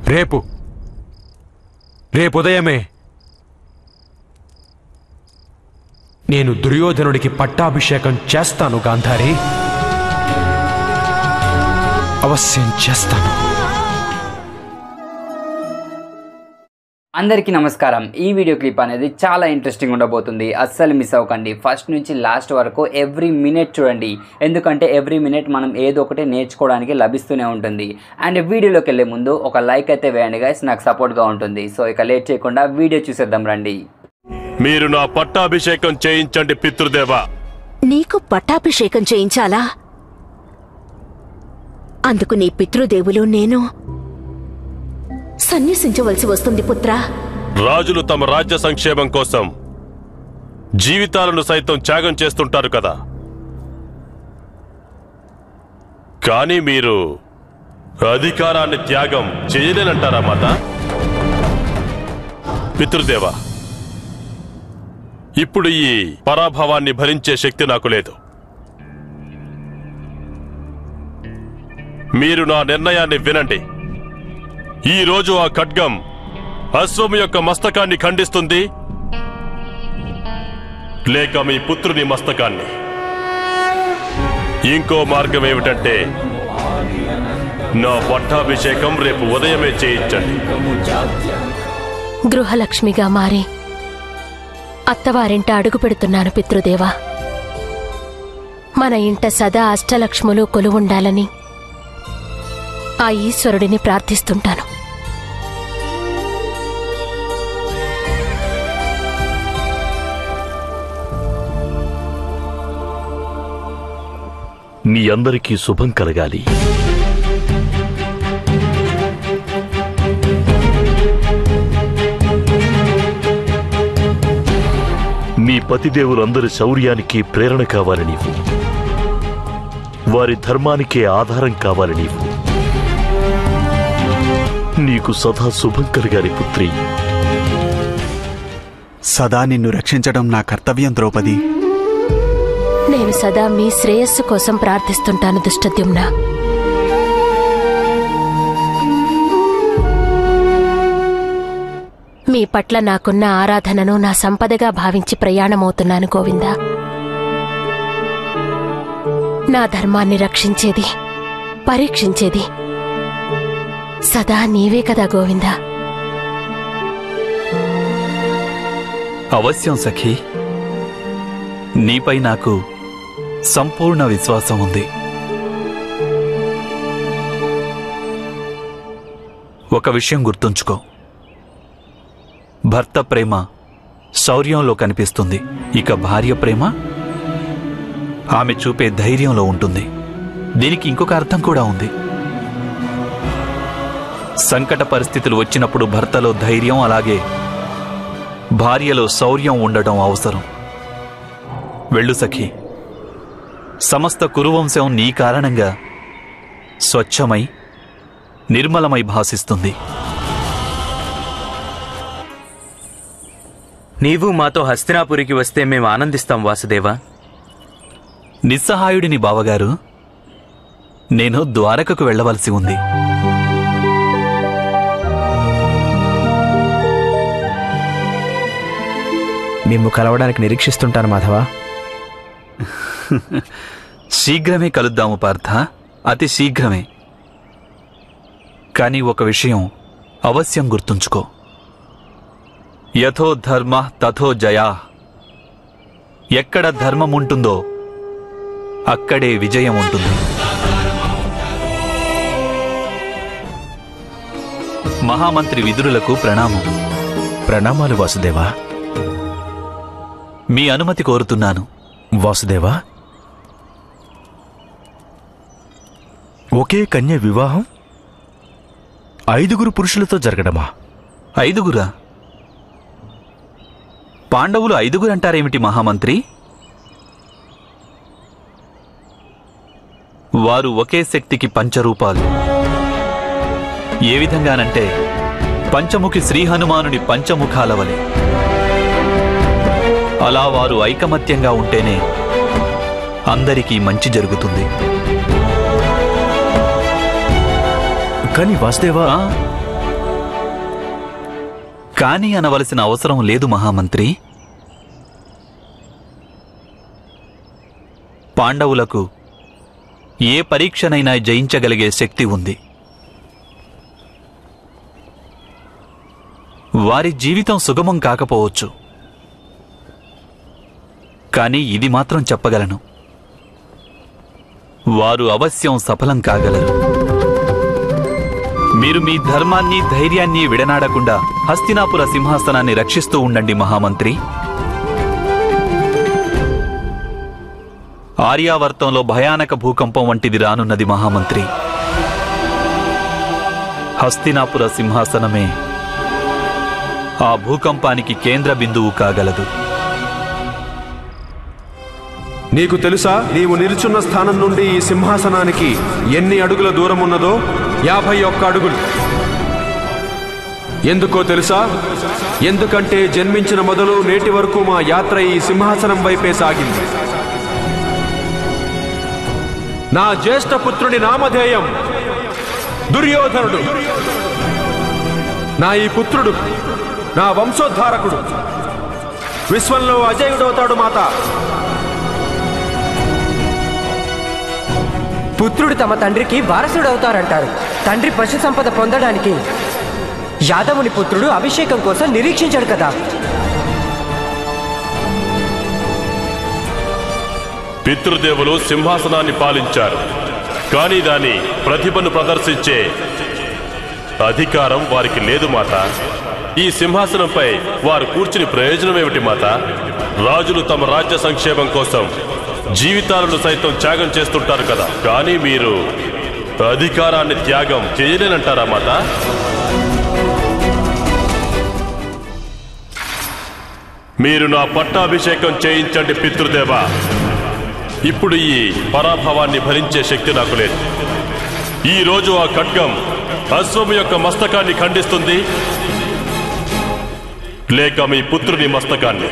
రేపు రేపు ఉదయమే నేను దుర్యోధనుడికి పట్టాభిషేకం చేస్తాను గాంధారి అవశ్యం చేస్తాను అందరికీ నమస్కారం ఈ వీడియో క్లిప్ అనేది చాలా ఇంట్రెస్టింగ్ ఉండబోతుంది అస్సలు మిస్ అవ్వకండి ఫస్ట్ నుంచి లాస్ట్ వరకు ఎవ్రీ మినిట్ చూడండి ఎందుకంటే ఎవ్రీ మినిట్ మనం ఏదో ఒకటి నేర్చుకోవడానికి లభిస్తూనే ఉంటుంది అండ్ వీడియోలోకి వెళ్ళే ముందు ఒక లైక్ అయితే వేయండి గైస్ నాకు సపోర్ట్గా ఉంటుంది సో ఇక లేట్ చేయకుండా వీడియో చూసేద్దాం రండి మీరు నా పట్టాభిషేకం చేయించండి పితృదేవా నీకు పట్టాభిషేకం చేయించాలా అందుకు నీ పితృదేవులు నేను సన్యసించవలసి వస్తుంది పుత్రా రాజులు తమ రాజ్య సంక్షేమం కోసం జీవితాలను సైతం త్యాగం చేస్తుంటారు కదా కానీ మీరు అధికారాన్ని త్యాగం చేయలేనంటారా మాత పితృదేవా ఇప్పుడు ఈ పరాభవాన్ని భరించే శక్తి నాకు లేదు మీరు నా నిర్ణయాన్ని వినండి ఈ రోజు ఆ ఖడ్గం అశ్వం యొక్క మస్తకాన్ని ఖండిస్తుంది లేక మీ పుత్రుని మస్తకాన్ని ఇంకో మార్గం ఏమిటంటే నా పట్టాభిషేకం రేపు ఉదయమే చేయించండి గృహలక్ష్మిగా మారి అత్తవారింట అడుగు పెడుతున్నాను పితృదేవా మన ఇంట సదా అష్టలక్ష్ములు కొలువుండాలని ఆ ఈశ్వరుడిని ప్రార్థిస్తుంటాను మీ అందరికీ శుభం కలగాలి మీ పతిదేవులందరి శౌర్యానికి ప్రేరణ కావాలి నీవు వారి ధర్మానికే ఆధారం కావాలి నీవు నీకు సదా శుభం కలగాలి పుత్రి సదా నిన్ను రక్షించడం నా కర్తవ్యం ద్రౌపది నేను సదా మీ శ్రేయస్సు కోసం ప్రార్థిస్తుంటాను దుష్టద్యుమ్న మీ పట్ల నాకున్న ఆరాధనను నా సంపదగా భావించి ప్రయాణమవుతున్నాను గోవిందా నా ధర్మాన్ని రక్షించేది పరీక్షించేది సదా నీవే కదా గోవిందా అవశ్యం సఖీ నీపై నాకు సంపూర్ణ విశ్వాసం ఉంది ఒక విషయం గుర్తుంచుకో భర్త ప్రేమ శౌర్యంలో కనిపిస్తుంది ఇక భార్య ప్రేమ ఆమె చూపే ధైర్యంలో ఉంటుంది దీనికి ఇంకొక అర్థం కూడా ఉంది సంకట పరిస్థితులు వచ్చినప్పుడు భర్తలో ధైర్యం అలాగే భార్యలో శౌర్యం ఉండడం అవసరం వెళ్ళు సఖి సమస్త కురువంశం నీ కారణంగా స్వచ్ఛమై నిర్మలమై భాసిస్తుంది నీవు మాతో హస్తినాపురికి వస్తే మేము ఆనందిస్తాం వాసుదేవా నిస్సహాయుడిని బావగారు నేను ద్వారకకు వెళ్ళవలసి ఉంది మేము కలవడానికి నిరీక్షిస్తుంటాను మాధవ శీఘ్రమే కలుద్దాము పార్థ అతి శీఘ్రమే కానీ ఒక విషయం అవశ్యం గుర్తుంచుకో యథో ధర్మ తథో జయా ఎక్కడ ధర్మం ఉంటుందో అక్కడే విజయం ఉంటుంది మహామంత్రి విదురులకు ప్రణామం ప్రణామాలు వాసుదేవా మీ అనుమతి కోరుతున్నాను వాసుదేవా ఒకే కన్య వివాహం ఐదుగురు పురుషులతో జరగడమా ఐదుగురా పాండవులు ఐదుగురు అంటారేమిటి మహామంత్రి వారు ఒకే శక్తికి పంచరూపాలు ఏ విధంగానంటే పంచముఖి శ్రీ హనుమానుని పంచముఖాల వలె అలా వారు ఐకమత్యంగా ఉంటేనే అందరికీ మంచి జరుగుతుంది కానీ వాసుదేవా కానీ అనవలసిన అవసరం లేదు మహామంత్రి పాండవులకు ఏ పరీక్షనైనా జయించగలిగే శక్తి ఉంది వారి జీవితం సుగమం కాకపోవచ్చు కానీ ఇది మాత్రం చెప్పగలను వారు అవశ్యం సఫలం కాగలరు మీరు మీ ధర్మాన్ని ధైర్యాన్ని విడనాడకుండా హస్తినాపుర సింహాసనాన్ని రక్షిస్తూ ఉండండి మహామంత్రి ఆర్యావర్తంలో భయానక భూకంపం వంటిది రానున్నది మహామంత్రి హస్తినాపుర సింహాసనమే ఆ భూకంపానికి కేంద్ర బిందువు కాగలదు నీకు తెలుసా నీవు నిలుచున్న స్థానం నుండి ఈ సింహాసనానికి ఎన్ని అడుగుల దూరం ఉన్నదో యాభై ఒక్క అడుగులు ఎందుకో తెలుసా ఎందుకంటే జన్మించిన మొదలు నేటి వరకు మా యాత్ర ఈ సింహాసనం వైపే సాగింది నా జ్యేష్ఠ పుత్రుని నామధేయం దుర్యోధనుడు నా ఈ పుత్రుడు నా వంశోద్ధారకుడు విశ్వంలో అజయుడవుతాడు మాత పుత్రుడు తమ తండ్రికి వారసుడు అవుతారంటారు తండ్రి పశు సంపద పొందడానికి యాదవుని పుత్రుడు అభిషేకం కోసం నిరీక్షించాడు కదా పితృదేవులు సింహాసనాన్ని పాలించారు కానీ దాని ప్రతిభను ప్రదర్శించే అధికారం వారికి లేదు మాత ఈ సింహాసనంపై వారు కూర్చుని ప్రయోజనమేమిటి మాత రాజులు తమ రాజ్య సంక్షేమం కోసం జీవితాలను సైతం త్యాగం చేస్తుంటారు కదా కానీ మీరు అధికారాన్ని త్యాగం చేయలేనంటారా మాత మీరు నా పట్టాభిషేకం చేయించండి పితృదేవా ఇప్పుడు ఈ పరాభవాన్ని భరించే శక్తి నాకు లేదు ఈ రోజు ఆ ఖడ్గం అశ్వం యొక్క మస్తకాన్ని ఖండిస్తుంది లేక మీ పుత్రుని మస్తకాన్ని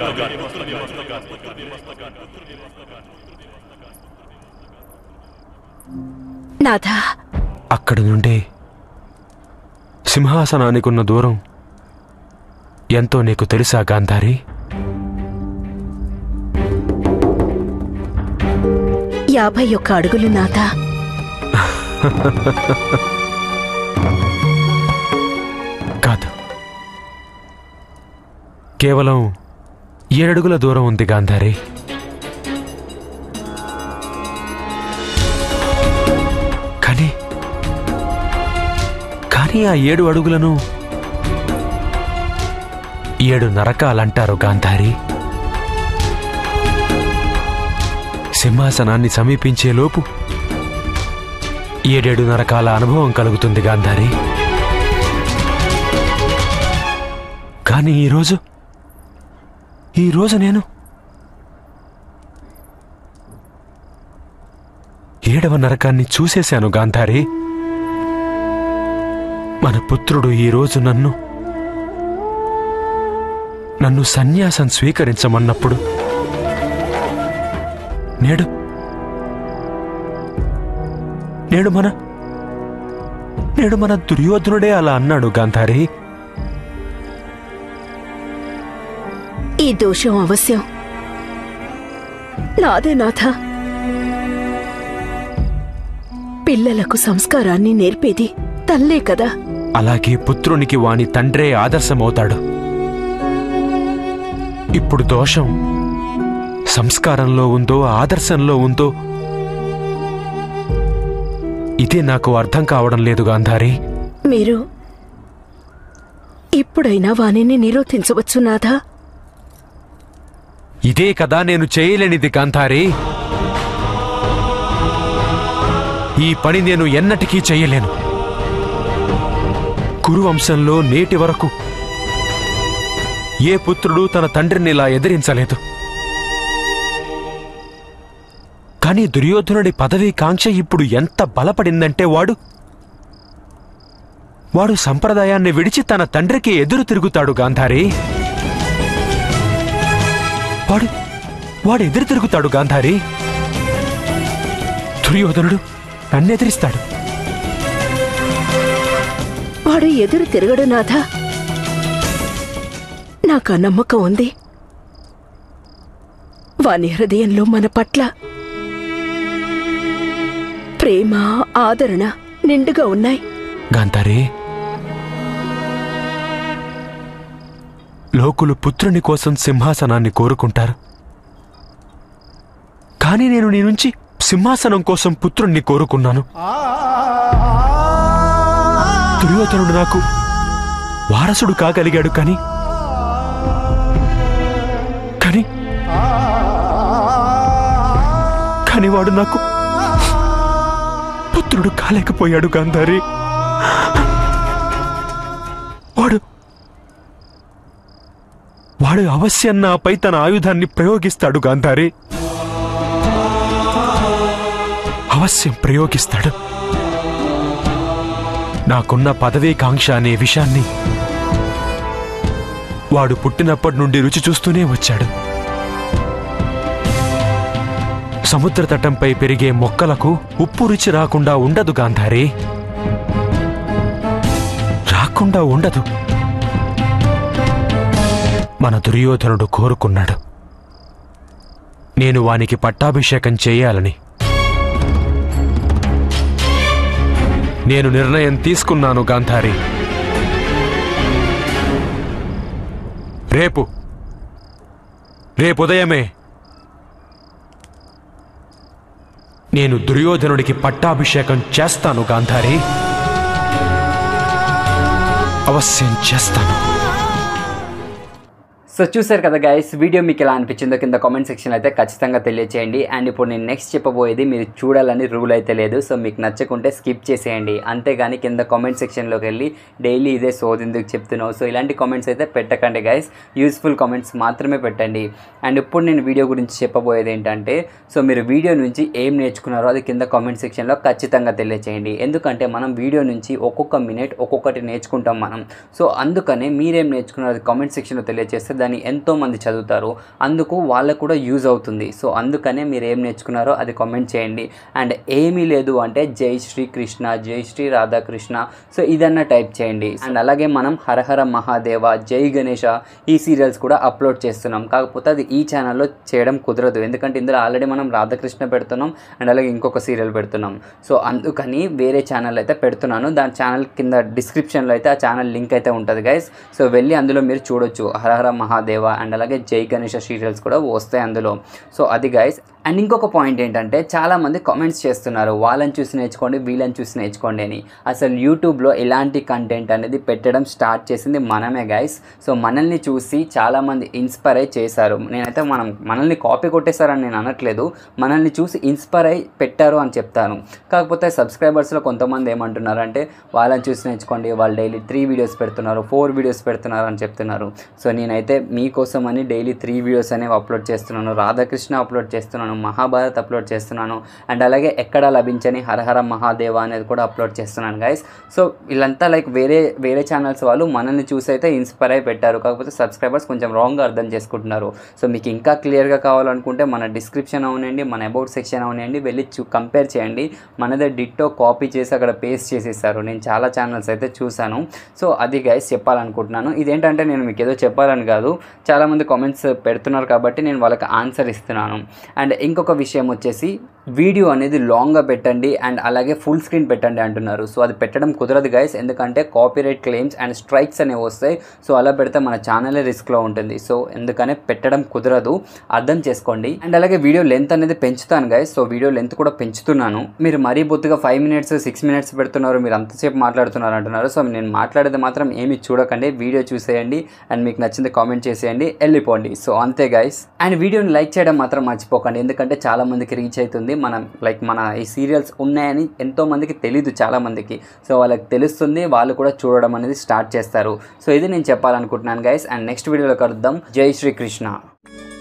నాథా అక్కడి నుండి సింహాసనానికి ఉన్న దూరం ఎంతో నీకు తెలుసా గాంధారి యాభై ఒక్క అడుగులు నాథా కాదు కేవలం ఏడడుగుల దూరం ఉంది గాంధారి కానీ కానీ ఆ ఏడు అడుగులను ఏడు నరకాలంటారు గాంధారి సింహాసనాన్ని సమీపించే లోపు ఏడేడు నరకాల అనుభవం కలుగుతుంది గాంధారి కానీ ఈరోజు ఈరోజు నేను ఏడవ నరకాన్ని చూసేశాను గాంధారి మన పుత్రుడు ఈరోజు నన్ను నన్ను సన్యాసం స్వీకరించమన్నప్పుడు నేడు నేడు మన నేడు మన దుర్యోధనుడే అలా అన్నాడు గాంధారి ఈ దోషం అవశ్యం నాదే నాథ పిల్లలకు సంస్కారాన్ని నేర్పేది తల్లే కదా అలాగే పుత్రునికి వాని తండ్రే ఆదర్శమవుతాడు ఇప్పుడు దోషం సంస్కారంలో ఉందో ఆదర్శంలో ఉందో ఇదే నాకు అర్థం కావడం లేదు గాంధారి మీరు ఇప్పుడైనా వాణిని నిరోధించవచ్చు నాథా ఇదే కదా నేను చేయలేనిది గాంధారి ఈ పని నేను ఎన్నటికీ చేయలేను కురువంశంలో నేటి వరకు ఏ పుత్రుడు తన తండ్రిని ఇలా ఎదిరించలేదు కానీ దుర్యోధనుడి పదవీ కాంక్ష ఇప్పుడు ఎంత బలపడిందంటే వాడు వాడు సంప్రదాయాన్ని విడిచి తన తండ్రికి ఎదురు తిరుగుతాడు గాంధారి వాడు వాడు ఎదురు తిరుగుతాడు గాంధారి దుర్యోధనుడు నన్నెదిరిస్తాడు వాడు ఎదురు తిరగడు నాథా నాకు ఆ నమ్మకం ఉంది వాని హృదయంలో మన పట్ల ప్రేమ ఆదరణ నిండుగా ఉన్నాయి గాంధారి లోకులు పుత్రుని కోసం సింహాసనాన్ని కోరుకుంటారు కానీ నేను నీ నుంచి సింహాసనం కోసం పుత్రుణ్ణి కోరుకున్నాను దుర్యోధనుడు నాకు వారసుడు కాగలిగాడు కానీ కానీ కానీ వాడు నాకు పుత్రుడు కాలేకపోయాడు గాంధారి వాడు వాడు అవశ్యం నాపై తన ఆయుధాన్ని ప్రయోగిస్తాడు గాంధారి అవశ్యం ప్రయోగిస్తాడు నాకున్న పదవీకాంక్ష అనే విషయాన్ని వాడు పుట్టినప్పటి నుండి రుచి చూస్తూనే వచ్చాడు సముద్ర తటంపై పెరిగే మొక్కలకు ఉప్పు రుచి రాకుండా ఉండదు గాంధారి రాకుండా ఉండదు మన దుర్యోధనుడు కోరుకున్నాడు నేను వానికి పట్టాభిషేకం చేయాలని నేను నిర్ణయం తీసుకున్నాను గాంధారి రేపు రేపు ఉదయమే నేను దుర్యోధనుడికి పట్టాభిషేకం చేస్తాను గాంధారి అవశ్యం చేస్తాను సో చూసారు కదా గైస్ వీడియో మీకు ఎలా అనిపించిందో కింద కామెంట్ సెక్షన్ అయితే ఖచ్చితంగా తెలియచేయండి అండ్ ఇప్పుడు నేను నెక్స్ట్ చెప్పబోయేది మీరు చూడాలని రూల్ అయితే లేదు సో మీకు నచ్చకుంటే స్కిప్ చేసేయండి అంతేగాని కింద కామెంట్ సెక్షన్లోకి వెళ్ళి డైలీ ఇదే సోదెందుకు చెప్తున్నావు సో ఇలాంటి కామెంట్స్ అయితే పెట్టకండి గైస్ యూస్ఫుల్ కామెంట్స్ మాత్రమే పెట్టండి అండ్ ఇప్పుడు నేను వీడియో గురించి చెప్పబోయేది ఏంటంటే సో మీరు వీడియో నుంచి ఏం నేర్చుకున్నారో అది కింద కామెంట్ సెక్షన్లో ఖచ్చితంగా తెలియచేయండి ఎందుకంటే మనం వీడియో నుంచి ఒక్కొక్క మినిట్ ఒక్కొక్కటి నేర్చుకుంటాం మనం సో అందుకనే మీరేం నేర్చుకున్నారో అది కామెంట్ సెక్షన్లో తెలియజేస్తే దాన్ని ఎంతో మంది చదువుతారు అందుకు వాళ్ళకు కూడా యూజ్ అవుతుంది సో అందుకనే మీరు ఏం నేర్చుకున్నారో అది కామెంట్ చేయండి అండ్ ఏమీ లేదు అంటే జై శ్రీ కృష్ణ జై శ్రీ రాధాకృష్ణ సో ఇదన్నా టైప్ చేయండి అండ్ అలాగే మనం హరహర మహాదేవ జై గణేష ఈ సీరియల్స్ కూడా అప్లోడ్ చేస్తున్నాం కాకపోతే అది ఈ ఛానల్లో చేయడం కుదరదు ఎందుకంటే ఇందులో ఆల్రెడీ మనం రాధాకృష్ణ పెడుతున్నాం అండ్ అలాగే ఇంకొక సీరియల్ పెడుతున్నాం సో అందుకని వేరే ఛానల్ అయితే పెడుతున్నాను దాని ఛానల్ కింద డిస్క్రిప్షన్లో అయితే ఆ ఛానల్ లింక్ అయితే ఉంటుంది గైస్ సో వెళ్ళి అందులో మీరు చూడొచ్చు హరహర మహాదేవ అండ్ అలాగే జై గణేష సీరియల్స్ కూడా వస్తాయి అందులో సో అది గైస్ అండ్ ఇంకొక పాయింట్ ఏంటంటే చాలామంది కామెంట్స్ చేస్తున్నారు వాళ్ళని చూసి నేర్చుకోండి వీళ్ళని చూసి నేర్చుకోండి అని అసలు యూట్యూబ్లో ఎలాంటి కంటెంట్ అనేది పెట్టడం స్టార్ట్ చేసింది మనమే గైస్ సో మనల్ని చూసి చాలామంది ఇన్స్పైర్ అయి చేశారు నేనైతే మనం మనల్ని కాపీ కొట్టేశారని నేను అనట్లేదు మనల్ని చూసి ఇన్స్పైర్ అయి పెట్టారు అని చెప్తాను కాకపోతే సబ్స్క్రైబర్స్లో కొంతమంది ఏమంటున్నారు అంటే వాళ్ళని చూసి నేర్చుకోండి వాళ్ళు డైలీ త్రీ వీడియోస్ పెడుతున్నారు ఫోర్ వీడియోస్ పెడుతున్నారు అని చెప్తున్నారు సో నేనైతే మీకోసం అని డైలీ త్రీ వీడియోస్ అనేవి అప్లోడ్ చేస్తున్నాను రాధాకృష్ణ అప్లోడ్ చేస్తున్నాను మహాభారత్ అప్లోడ్ చేస్తున్నాను అండ్ అలాగే ఎక్కడ లభించని హరహర మహాదేవ అనేది కూడా అప్లోడ్ చేస్తున్నాను గైస్ సో వీళ్ళంతా లైక్ వేరే వేరే ఛానల్స్ వాళ్ళు మనల్ని చూసి అయితే ఇన్స్పైర్ అయి పెట్టారు కాకపోతే సబ్స్క్రైబర్స్ కొంచెం రాంగ్గా అర్థం చేసుకుంటున్నారు సో మీకు ఇంకా క్లియర్గా కావాలనుకుంటే మన డిస్క్రిప్షన్ అవునండి మన అబౌట్ సెక్షన్ అవునండి వెళ్ళి చూ కంపేర్ చేయండి మనదే డిట్టో కాపీ చేసి అక్కడ పేస్ట్ చేసేసారు నేను చాలా ఛానల్స్ అయితే చూశాను సో అది గైస్ చెప్పాలనుకుంటున్నాను ఇదేంటంటే నేను మీకు ఏదో చెప్పాలని కాదు చాలామంది కామెంట్స్ పెడుతున్నారు కాబట్టి నేను వాళ్ళకి ఆన్సర్ ఇస్తున్నాను అండ్ ఇంకొక విషయం వచ్చేసి వీడియో అనేది లాంగ్గా పెట్టండి అండ్ అలాగే ఫుల్ స్క్రీన్ పెట్టండి అంటున్నారు సో అది పెట్టడం కుదరదు గైస్ ఎందుకంటే కాపీరైట్ క్లెయిమ్స్ అండ్ స్ట్రైక్స్ అనేవి వస్తాయి సో అలా పెడితే మన ఛానలే రిస్క్లో ఉంటుంది సో ఎందుకనే పెట్టడం కుదరదు అర్థం చేసుకోండి అండ్ అలాగే వీడియో లెంత్ అనేది పెంచుతాను గైస్ సో వీడియో లెంత్ కూడా పెంచుతున్నాను మీరు మరీ బొత్తుగా ఫైవ్ మినిట్స్ సిక్స్ మినిట్స్ పెడుతున్నారు మీరు అంతసేపు మాట్లాడుతున్నారు అంటున్నారు సో నేను మాట్లాడేది మాత్రం ఏమి చూడకండి వీడియో చూసేయండి అండ్ మీకు నచ్చింది కామెంట్ చేసేయండి వెళ్ళిపోండి సో అంతే గైస్ అండ్ వీడియోని లైక్ చేయడం మాత్రం మర్చిపోకండి ఎందుకంటే చాలా మందికి రీచ్ అవుతుంది మనం లైక్ మన ఈ సీరియల్స్ ఉన్నాయని ఎంతో మందికి తెలీదు చాలా మందికి సో వాళ్ళకి తెలుస్తుంది వాళ్ళు కూడా చూడడం అనేది స్టార్ట్ చేస్తారు సో ఇది నేను చెప్పాలనుకుంటున్నాను గైస్ అండ్ నెక్స్ట్ వీడియోలో కలుద్దాం జై శ్రీకృష్ణ